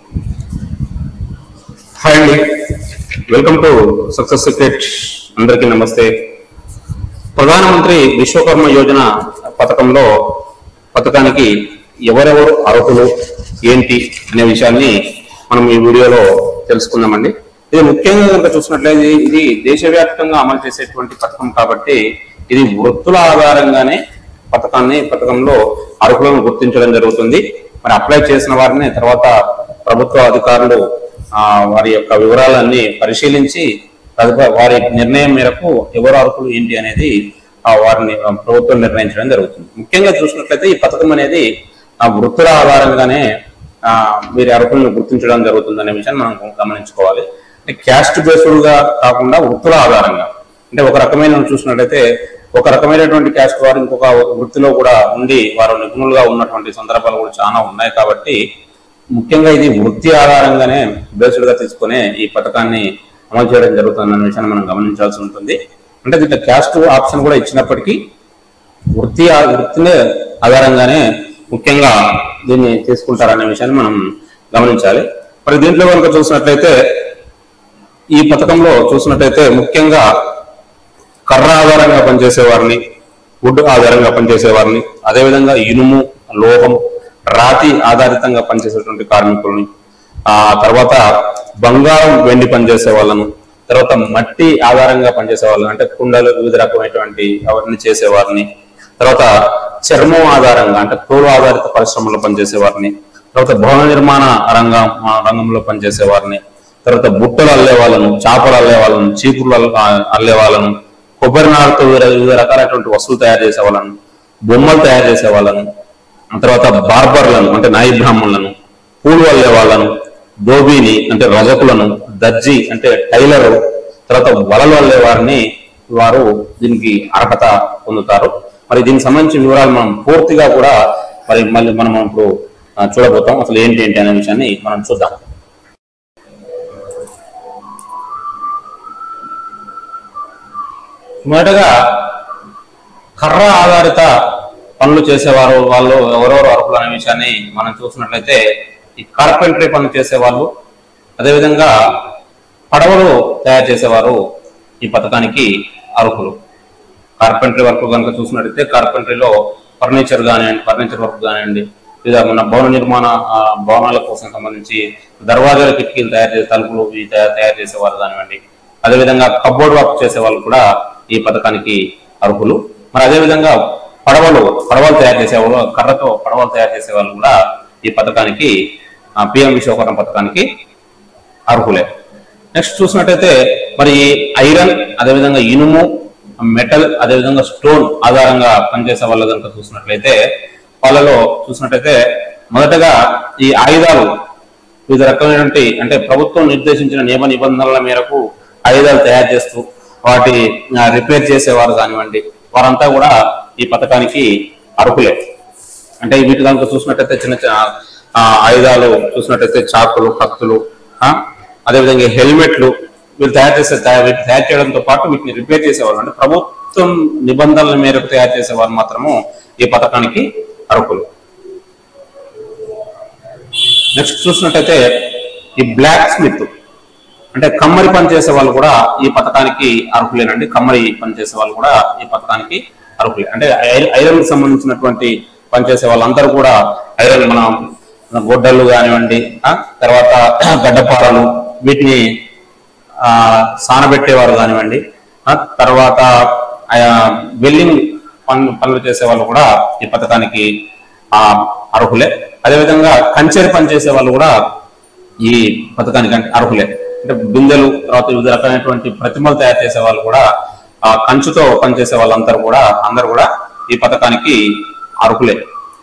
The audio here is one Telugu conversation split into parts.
హాయ్ అండి వెల్కమ్ టు సక్సెస్ సీక్రెట్ అందరికీ నమస్తే ప్రధానమంత్రి విశ్వకర్మ యోజన పథకంలో పథకానికి ఎవరెవరు అర్హులు ఏంటి అనే విషయాన్ని మనం ఈ వీడియోలో తెలుసుకుందామండి ఇది ముఖ్యంగా కనుక చూసినట్లయితే ఇది దేశవ్యాప్తంగా అమలు చేసేటువంటి పథకం కాబట్టి ఇది వృత్తుల ఆధారంగానే పథకాన్ని పథకంలో అర్హులను గుర్తించడం జరుగుతుంది మరి అప్లై చేసిన వారిని తర్వాత ప్రభుత్వ అధికారులు ఆ, వారి యొక్క వివరాలన్నీ పరిశీలించి తదుపరి వారి నిర్ణయం మేరకు ఎవరు అర్హులు ఏంటి అనేది ఆ, వారిని ఆ, ప్రభుత్వం నిర్ణయించడం జరుగుతుంది ముఖ్యంగా చూసినట్లయితే ఈ పథకం అనేది ఆ వృత్తుల ఆధారంగానే ఆ, వీరి అర్హులను గుర్తించడం జరుగుతుంది అనే విషయాన్ని మనం గమనించుకోవాలి అంటే క్యాస్ట్ బేస్డ్ గా కాకుండా వృత్తుల ఆధారంగా అంటే ఒక రకమైన చూసినట్లయితే ఒక రకమైనటువంటి క్యాస్ట్ వారు ఇంకొక వృత్తిలో కూడా ఉండి వారు నిపుణులుగా ఉన్నటువంటి సందర్భాలు కూడా చాలా ఉన్నాయి కాబట్టి ముఖ్యంగా ఇది వృత్తి ఆధారంగానే బేస్డ్ గా తీసుకునే ఈ పథకాన్ని అమలు చేయడం జరుగుతుంది అన్న విషయాన్ని మనం గమనించాల్సి ఉంటుంది అంటే దీంట్లో క్యాస్ట్ ఆప్షన్ కూడా ఇచ్చినప్పటికీ వృత్తి ఆ- వృత్తిని ఆధారంగానే ముఖ్యంగా దీన్ని తీసుకుంటారనే విషయాన్ని మనం గమనించాలి మరి దీంట్లో కనుక చూసినట్లయితే ఈ పథకంలో చూసినట్లయితే ముఖ్యంగా కర్ర ఆధారంగా పనిచేసే వారిని వుడ్ ఆధారంగా పనిచేసే వారిని అదేవిధంగా ఇనుము లోహం రాతి ఆధారితంగా పనిచేసేటువంటి కార్మికుల్ని ఆ తర్వాత బంగారం వెండి పనిచేసే వాళ్ళను తర్వాత మట్టి ఆధారంగా పనిచేసే వాళ్ళని అంటే కుండలు వివిధ రకమైనటువంటి అవన్నీ చేసే వారిని తర్వాత చర్మం ఆధారంగా అంటే తోలు ఆధారిత పరిశ్రమలో పనిచేసే వారిని తర్వాత భవన నిర్మాణ రంగం ఆ రంగంలో పనిచేసే వారిని తర్వాత బుట్టలు అల్లే వాళ్ళను చేపలు అల్లే వాళ్ళను చీపుర్లు అల్ల- ఆ, అల్లే వాళ్ళను కొబ్బరి నారతో వివిధ వివిధ రకాలైనటువంటి వస్తువులు తయారు చేసే వాళ్ళను బొమ్మలు తయారు చేసే వాళ్ళను ఆ తర్వాత బార్బర్లను అంటే నాయి బ్రాహ్మణులను పూలు అల్లే వాళ్ళను దోబీని అంటే రజకులను దర్జీ అంటే టైలరు తర్వాత వలలు అల్లే వారిని వారు దీనికి అర్హత పొందుతారు మరి దీనికి సంబంధించిన వివరాలు మనం పూర్తిగా కూడా మరి మళ్ళీ మనం ఇప్పుడు ఆ, చూడబోతాం అసలు ఏంటి ఏంటి అనే విషయాన్ని మనం చూద్దాం మొదటగా కర్ర ఆధారిత పనులు చేసేవారు వాళ్ళు ఎవరెవరు అర్హులు అనే విషయాన్ని మనం చూసినట్లయితే ఈ కార్పెంటరీ పనులు చేసేవాళ్ళు అదేవిధంగా పడవలు తయారు చేసేవారు ఈ పథకానికి అర్హులు కార్పెంటరీ వర్క్ కనుక చూసినట్లయితే కార్పెంటరీలో ఫర్నిచర్ కానివ్వండి ఫర్నిచర్ వర్క్ కానివ్వండి లేదా మన భవన నిర్మాణ ఆ, భవనాల కోసం సంబంధించి దర్వాజాలు కిటికీలు తయారు చేసే తలుపులు ఇవి తయా- తయారు చేసేవారు కానివ్వండి అదేవిధంగా కబోర్డ్ వర్క్ చేసే వాళ్ళు కూడా ఈ పథకానికి అర్హులు మరి అదేవిధంగా పడవలు పడవలు తయారు చేసేవాళ్ళు కర్రతో పడవలు తయారు చేసే వాళ్ళు కూడా ఈ పథకానికి పిఎం విశ్వకర్మ పథకానికి అర్హులే నెక్స్ట్ చూసినట్టయితే మరి ఐరన్ అదేవిధంగా ఇనుము మెటల్ అదేవిధంగా స్టోన్ ఆధారంగా పనిచేసే వాళ్ళ కనుక చూసినట్లయితే వాళ్ళలో చూసినట్టయితే మొదటగా ఈ ఆయుధాలు వివిధ రకమైనటువంటి అంటే ప్రభుత్వం నిర్దేశించిన నియమ నిబంధనల మేరకు ఆయుధాలు తయారు చేస్తూ వాటి రిపేర్ చేసేవారు కానివ్వండి వారంతా కూడా ఈ పథకానికి అర్హులే అంటే వీటి కనుక చూసినట్టయితే చిన్న చిన్న ఆ, ఆయుధాలు చూసినట్టయితే చాకులు కత్తులు ఆ, అదేవిధంగా హెల్మెట్లు వీళ్ళు తయారు చేసే తయా- వీటిని తయారు చేయడంతో పాటు వీటిని రిపేర్ చేసేవాళ్ళు అంటే ప్రభుత్వం నిబంధనల మేరకు తయారు చేసేవారు మాత్రము ఈ పథకానికి అర్హులు నెక్స్ట్ చూసినట్టయితే ఈ బ్లాక్ స్మిత్ అంటే కమ్మరి పని చేసే వాళ్ళు కూడా ఈ పథకానికి అర్హులేనండి కమ్మరి పని చేసే వాళ్ళు కూడా ఈ పథకానికి అర్హులే అంటే ఐ- ఐరన్ కి సంబంధించినటువంటి పని చేసే వాళ్ళందరూ కూడా ఐరన్ మన మన గొడ్డళ్ళు కానివ్వండి ఆ, తర్వాత గడ్డపారలు వీటిని ఆ, సానబెట్టేవారు కానివ్వండి ఆ, తర్వాత వెల్డింగ్ పనులు పనులు చేసే వాళ్ళు కూడా ఈ పథకానికి ఆ, అర్హులే అదేవిధంగా కంచెరి పని చేసే వాళ్ళు కూడా ఈ పథకానికి అంటే అర్హులే అంటే బిందెలు తర్వాత వివిధ రకమైనటువంటి ప్రతిమలు తయారు చేసే వాళ్ళు కూడా ఆ కంచుతో పనిచేసే వాళ్ళందరూ కూడా అందరూ కూడా ఈ పథకానికి అర్హులే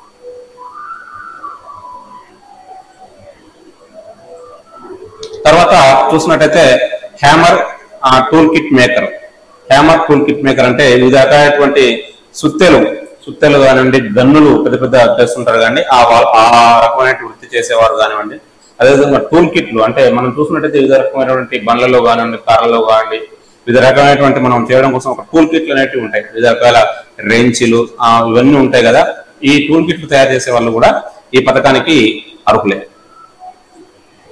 తర్వాత చూసినట్టయితే hammer tool kit maker hammer tool kit maker అంటే వివిధ రకాలైనటువంటి సుత్తెలు సుత్తెలు కానివ్వండి గన్నులు పెద్ద పెద్ద చేస్తుంటారు కానీ ఆ వా- ఆ రకమైన వృత్తి చేసేవారు కానివ్వండి అదేవిధంగా టూల్ కిట్లు అంటే మనం చూసినట్టయితే వివిధ రకమైనటువంటి బండ్లలో కానివ్వండి కార్లలో కానివ్వండి వివిధ రకమైనటువంటి మనం చేయడం కోసం ఒక టూల్ కిట్లు అనేవి ఉంటాయి వివిధ రకాల రేంచిలు ఆ, ఇవన్నీ ఉంటాయి కదా ఈ టూల్ కిట్లు తయారు చేసే వాళ్ళు కూడా ఈ పథకానికి అర్హులే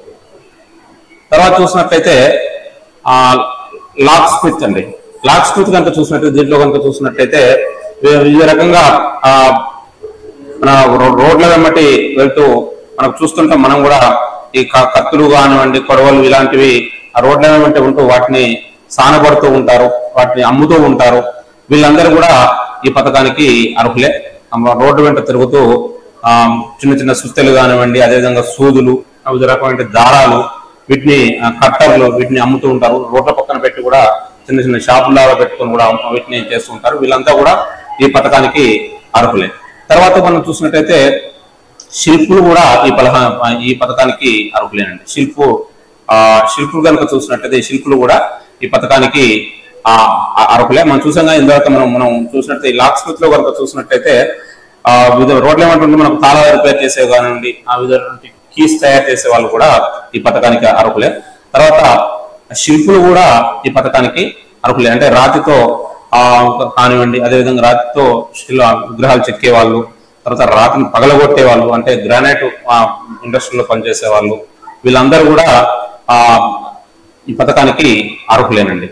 తర్వాత చూసినట్లయితే ఆ లాక్ స్మిత్ అండి లాక్ స్మిత్ కనుక చూసినట్లయితే దీంట్లో కనుక చూసినట్లయితే వి- వివిధ రకంగా ఆ మన రో- రోడ్ల వెంబటి వెళ్తూ మనకు చూస్తుంటాం మనం కూడా ఈ క- కత్తులు కానివ్వండి కొడవలు ఇలాంటివి ఆ రోడ్ల వెంబటి ఉంటూ వాటిని సానబడుతూ ఉంటారు వాటిని అమ్ముతూ ఉంటారు వీళ్ళందరూ కూడా ఈ పథకానికి అర్హులే అమ్మ రోడ్డు వెంట తిరుగుతూ ఆ చిన్న చిన్న సుత్తెలు కానివ్వండి అదేవిధంగా సూదులు వివిధ రకమైన దారాలు వీటిని ఆ, కట్టర్లు వీటిని అమ్ముతూ ఉంటారు రోడ్ల పక్కన పెట్టి కూడా చిన్న చిన్న షాపులాగా పెట్టుకొని కూడా అమ్ము- వీటిని చేస్తూ ఉంటారు వీళ్ళంతా కూడా ఈ పథకానికి అర్హులే తర్వాత మనం చూసినట్టయితే శిల్పులు కూడా ఈ పథక ఈ పథకానికి అర్హులేనండి శిల్పు ఆ శిల్పులు కనుక చూసినట్టయితే ఈ శిల్పులు కూడా ఈ పథకానికి ఆ ఆ- అర్హులే మనం చూసాం కదా ఇందాక మనం మనం చూసినట్టు లాక్ స్మిత్ లో కనుక చూసినట్టయితే ఆ వివిధ రోడ్లు ఏమంటుంటే మనకు తాళాలు రిపేర్ చేసే కానివ్వండి ఆ వివిధ కీస్ తయారు చేసే వాళ్ళు కూడా ఈ పథకానికి అర్హులే తర్వాత శిల్పులు కూడా ఈ పథకానికి అర్హులే అంటే రాతితో ఆ కానివ్వండి అదేవిధంగా రాతితో శిల విగ్రహాలు చెక్కే వాళ్ళు తర్వాత రాతిని పగలగొట్టే వాళ్ళు అంటే గ్రానైట్ ఇండస్ట్రీలో పనిచేసే వాళ్ళు వీళ్ళందరూ కూడా ఆ ఈ పథకానికి అర్హులేనండి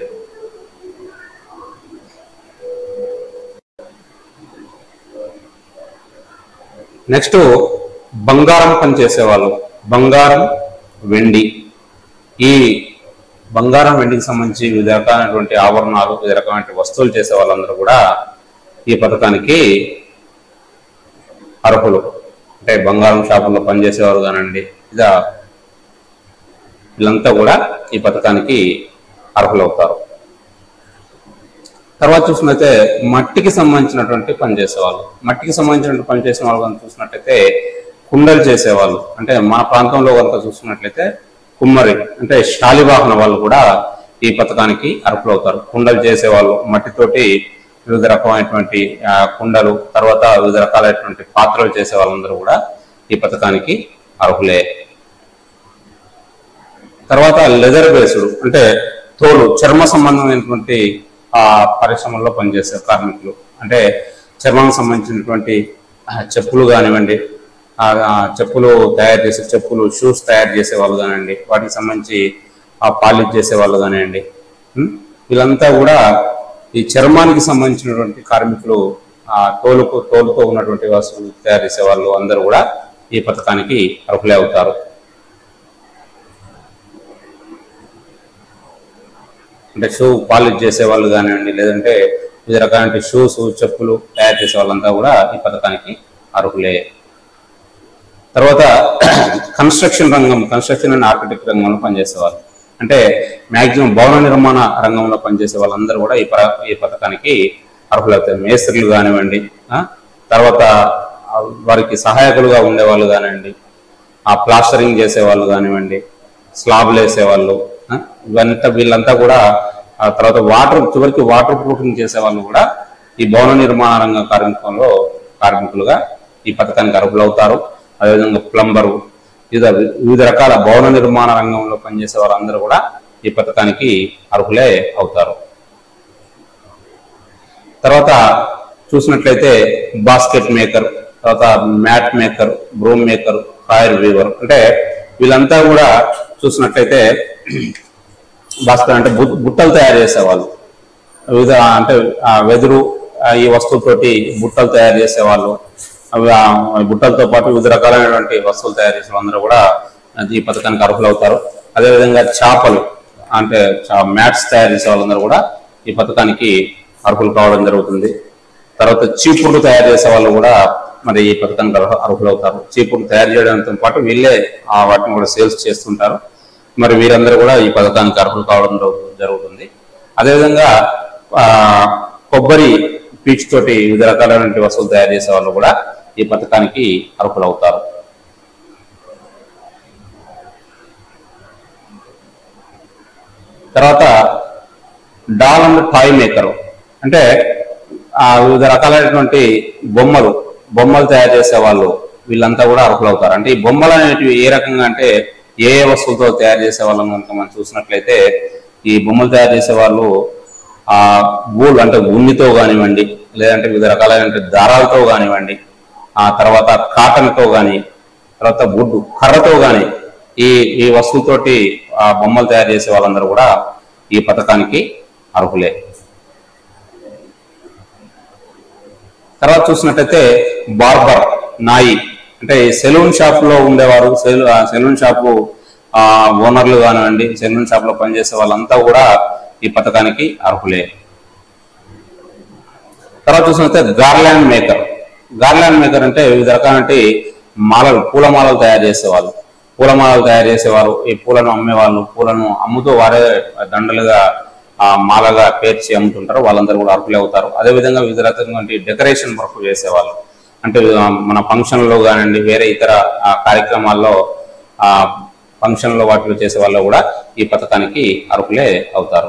నెక్స్ట్ బంగారం పని చేసేవాళ్ళు బంగారం వెండి ఈ బంగారం వెండికి సంబంధించి వివిధ రకాలైనటువంటి ఆభరణాలు వివిధ రకమైన వస్తువులు చేసే వాళ్ళందరూ కూడా ఈ పథకానికి అర్హులు అంటే బంగారం షాపుల్లో పనిచేసేవారు కానండి ఇదా వీళ్ళంతా కూడా ఈ పథకానికి అర్హులు అవుతారు తర్వాత చూసినట్లయితే మట్టికి సంబంధించినటువంటి పని చేసేవాళ్ళు మట్టికి సంబంధించినటువంటి పని చేసిన వాళ్ళు కనుక చూసినట్లయితే కుండలు చేసేవాళ్ళు అంటే మన ప్రాంతంలో కనుక చూసుకున్నట్లయితే కుమ్మరి అంటే శాలివాహన వాళ్ళు కూడా ఈ పథకానికి అర్హులు అవుతారు కుండలు చేసేవాళ్ళు మట్టితోటి వివిధ రకమైనటువంటి ఆ, కుండలు తర్వాత వివిధ రకాలైనటువంటి పాత్రలు చేసే వాళ్ళందరూ కూడా ఈ పథకానికి అర్హులే తర్వాత లెదర్ బేస్డ్ అంటే తోలు చర్మ సంబంధమైనటువంటి ఆ పరిశ్రమల్లో పనిచేసే కార్మికులు అంటే చర్మానికి సంబంధించినటువంటి ఆ, చెప్పులు కానివ్వండి ఆ ఆ చెప్పులు తయారు చేసే చెప్పులు షూస్ తయారు చేసే వాళ్ళు కానివ్వండి వాటికి సంబంధించి ఆ పాలిష్ చేసే వాళ్ళు కానివ్వండి ఉం? వీళ్ళంతా కూడా ఈ చర్మానికి సంబంధించినటువంటి కార్మికులు ఆ తోలుకు తోలుతో ఉన్నటువంటి వస్తువులు తయారు చేసే వాళ్ళు అందరూ కూడా ఈ పథకానికి అర్హులే అవుతారు అంటే షూ పాలిష్ చేసే వాళ్ళు కానివ్వండి లేదంటే వివిధ రకాల షూస్ చెప్పులు తయారు చేసే వాళ్ళంతా కూడా ఈ పథకానికి అర్హులే తర్వాత కన్స్ట్రక్షన్ రంగం కన్స్ట్రక్షన్ అండ్ ఆర్కిటెక్ట్ రంగంలో పనిచేసేవాళ్ళు అంటే మాక్సిమం భవన నిర్మాణ రంగంలో పనిచేసే వాళ్ళందరూ కూడా ఈ ప- ఈ పథకానికి అర్హులవుతారు మేస్త్రులు కానివ్వండి ఆ, తర్వాత ఆ, వారికి సహాయకులుగా ఉండేవాళ్ళు కానివ్వండి ఆ ప్లాస్టరింగ్ చేసే వాళ్ళు కానివ్వండి స్లాబ్లు వేసేవాళ్ళు ఆ, ఇవంతా వీళ్ళంతా కూడా ఆ తర్వాత వాటర్ చివరికి వాటర్ ప్రూఫింగ్ చేసే వాళ్ళు కూడా ఈ భవన నిర్మాణ రంగ కార్మికంలో కార్మికులుగా ఈ పథకానికి అర్హులు అవుతారు అదేవిధంగా ప్లంబరు వివిధ వివిధ రకాల భవన నిర్మాణ రంగంలో పనిచేసే వాళ్ళందరూ కూడా ఈ పథకానికి అర్హులే అవుతారు తర్వాత చూసినట్లయితే బాస్కెట్ మేకర్ తర్వాత mat maker broom maker fire weaver అంటే వీళ్ళంతా కూడా చూసినట్లయితే బాస్కెట్ అంటే బు- బుట్టలు తయారు చేసేవాళ్ళు వివిధ అంటే ఆ వెదురు ఆ ఈ వస్తువుతోటి బుట్టలు తయారు చేసేవాళ్ళు అవి ఆ బుట్టలతో పాటు వివిధ రకాలైనటువంటి వస్తువులు తయారు చేసే వాళ్ళందరూ కూడా ఈ పథకానికి అర్హులు అవుతారు అదేవిధంగా చేపలు అంటే మ్యాట్స్ తయారు చేసే వాళ్ళందరూ కూడా ఈ పథకానికి అర్హులు కావడం జరుగుతుంది తర్వాత చీపుర్లు తయారు చేసే వాళ్ళు కూడా మరి ఈ పథకానికి అర్హ- అర్హులు అవుతారు చీపుర్లు తయారు చేయడంతో పాటు వీళ్ళే ఆ వాటిని కూడా సేల్స్ చేస్తుంటారు మరి వీరందరూ కూడా ఈ పథకానికి అర్హులు కావడం జరుగు- జరుగుతుంది అదేవిధంగా ఆ కొబ్బరి పీచ్ తోటి వివిధ రకాలైన వస్తువులు తయారు చేసే వాళ్ళు కూడా ఈ పథకానికి అర్హులు అవుతారు తర్వాత డాల్ అండ్ టాయ్ మేకర్ అంటే ఆ వివిధ రకాలైనటువంటి బొమ్మలు బొమ్మలు తయారు చేసే వాళ్ళు వీళ్ళంతా కూడా అర్హులు అవుతారు అంటే ఈ బొమ్మలు అనేటివి ఏ రకంగా అంటే ఏ ఏ వస్తువులతో తయారు చేసే వాళ్ళని కనుక మనం చూసినట్లయితే ఈ బొమ్మలు తయారు చేసే వాళ్ళు ఆ గూళ్ళు అంటే ఉన్నితో కానివ్వండి లేదంటే వివిధ రకాలైన దారాలతో కానివ్వండి ఆ తర్వాత కాటన్తో కానీ తర్వాత గుడ్డు కర్రతో కానీ ఈ ఈ వస్తువుతోటి ఆ బొమ్మలు తయారు చేసే వాళ్ళందరూ కూడా ఈ పథకానికి అర్హులే తర్వాత చూసినట్టయితే బార్బర్ నాయి అంటే సెలూన్ షాప్ లో ఉండేవారు సెలూ- ఆ సెలూన్ షాపు ఆ, ఓనర్లు కానివ్వండి సెలూన్ షాప్ లో పనిచేసే వాళ్ళంతా కూడా ఈ పథకానికి అర్హులే తర్వాత చూసినట్లయితే గార్లాండ్ మేకర్ గార్లాండ్ మేకర్ అంటే వివిధ రకాలంటి మాలలు పూల మాలలు తయారు చేసేవాళ్ళు పూల మాలలు తయారు చేసేవారు ఈ పూలను అమ్మేవాళ్ళు పూలను అమ్ముతూ వారే దండలుగా ఆ మాలగా పేర్చి అమ్ముతుంటారు వాళ్ళందరూ కూడా అర్హులే అవుతారు అదేవిధంగా వివిధ రకమైనటువంటి డెకరేషన్ వర్క్ చేసేవాళ్ళు అంటే ఆ, మన ఫంక్షన్లో కానివ్వండి వేరే ఇతర ఆ, కార్యక్రమాల్లో ఆ ఫంక్షన్లో వాటిలో చేసే వాళ్ళు కూడా ఈ పథకానికి అర్హులే అవుతారు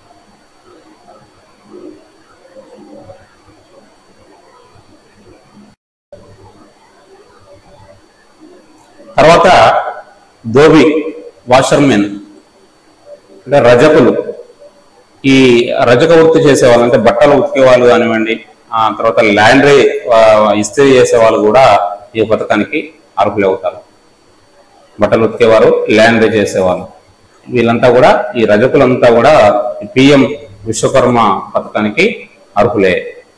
తర్వాత ధోబి వాషర్మెన్ అంటే రజకులు ఈ రజక వృత్తి చేసేవాళ్ళు అంటే బట్టలు ఉతికే వాళ్ళు కానివ్వండి ఆ తర్వాత ల్యాండ్రీ ఇస్త్రీ చేసే వాళ్ళు కూడా ఈ పథకానికి అర్హులు అవుతారు బట్టలు ఉతికేవారు ల్యాండ్రీ చేసేవాళ్ళు వీళ్ళంతా కూడా ఈ రజకులంతా కూడా పిఎం విశ్వకర్మ పథకానికి అర్హులే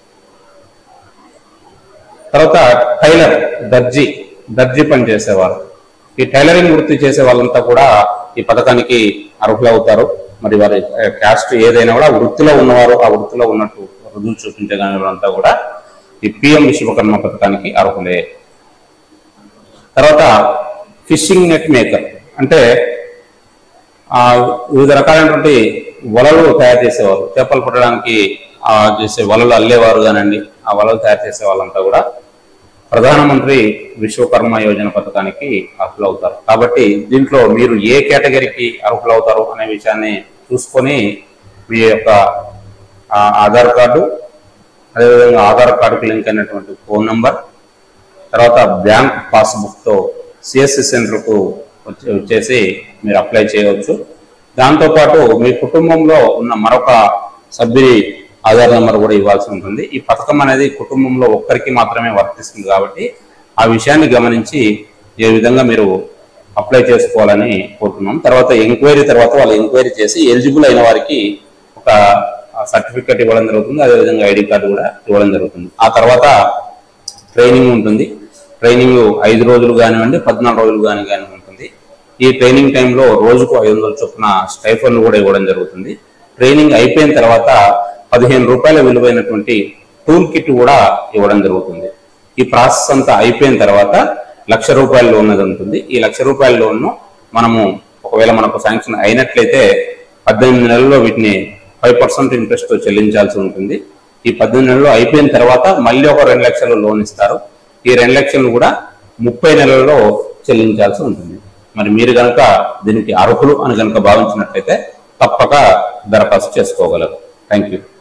తర్వాత టైలర్ దర్జీ దర్జీ పని చేసేవారు ఈ టైలరింగ్ వృత్తి చేసే వాళ్ళంతా కూడా ఈ పథకానికి అర్హులు అవుతారు మరి వారి క్యాస్ట్ ఏదైనా కూడా వృత్తిలో ఉన్నవారు ఆ వృత్తిలో ఉన్నట్టు రుజువు చూపించే కానీ వాళ్ళంతా కూడా ఈ పిఎం విశ్వకర్మ పథకానికి అర్హులే తర్వాత ఫిషింగ్ నెట్ మేకర్ అంటే ఆ వివిధ రకాలైనటువంటి వలలు తయారు చేసేవారు చేపలు పట్టడానికి ఆ చేసే వలలు అల్లేవారు కానండి ఆ వలలు తయారు చేసే వాళ్ళంతా కూడా ప్రధానమంత్రి విశ్వకర్మ యోజన పథకానికి అర్హులు అవుతారు కాబట్టి దీంట్లో మీరు ఏ కేటగిరీకి అర్హులు అవుతారు అనే విషయాన్ని చూసుకొని మీ యొక్క ఆ, ఆధార్ కార్డు అదేవిధంగా ఆధార్ కార్డుకు లింక్ అయినటువంటి ఫోన్ నంబర్ తర్వాత బ్యాంక్ పాస్బుక్ తో సిఎస్సి సెంటర్కు వచ్చి వచ్చేసి మీరు అప్లై చేయవచ్చు దాంతోపాటు మీ కుటుంబంలో ఉన్న మరొక సభ్యుని ఆధార్ నెంబర్ కూడా ఇవ్వాల్సి ఉంటుంది ఈ పథకం అనేది కుటుంబంలో ఒక్కరికి మాత్రమే వర్తిస్తుంది కాబట్టి ఆ విషయాన్ని గమనించి ఏ విధంగా మీరు అప్లై చేసుకోవాలని కోరుతున్నాం తర్వాత ఎంక్వైరీ తర్వాత వాళ్ళు ఎంక్వైరీ చేసి ఎలిజిబుల్ అయిన వారికి ఒక సర్టిఫికెట్ ఇవ్వడం జరుగుతుంది అదేవిధంగా ఐడి కార్డు కూడా ఇవ్వడం జరుగుతుంది ఆ తర్వాత ట్రైనింగ్ ఉంటుంది ట్రైనింగ్ ఐదు రోజులు కానివ్వండి పద్నాలుగు రోజులు కాని కానీ ఉంటుంది ఈ ట్రైనింగ్ టైంలో రోజుకు ఐదు వందల చొప్పున స్టైఫన్ కూడా ఇవ్వడం జరుగుతుంది ట్రైనింగ్ అయిపోయిన తర్వాత పదిహేను రూపాయల విలువైనటువంటి టూల్ కిట్ కూడా ఇవ్వడం జరుగుతుంది ఈ ప్రాసెస్ అంతా అయిపోయిన తర్వాత లక్ష రూపాయల లోన్ అనేది ఉంటుంది ఈ లక్ష రూపాయల లోన్ను మనము ఒకవేళ మనకు శాంక్షన్ అయినట్లయితే పద్దెనిమిది నెలల్లో వీటిని ఫైవ్ పర్సెంట్ ఇంట్రెస్ట్ తో చెల్లించాల్సి ఉంటుంది ఈ పద్దెనిమిది నెలలు అయిపోయిన తర్వాత మళ్ళీ ఒక రెండు లక్షలు లోన్ ఇస్తారు ఈ రెండు లక్షలు కూడా ముప్పై నెలల్లో చెల్లించాల్సి ఉంటుంది మరి మీరు కనుక దీనికి అర్హులు అని కనుక భావించినట్లయితే తప్పక దరఖాస్తు చేసుకోగలరు థ్యాంక్ యూ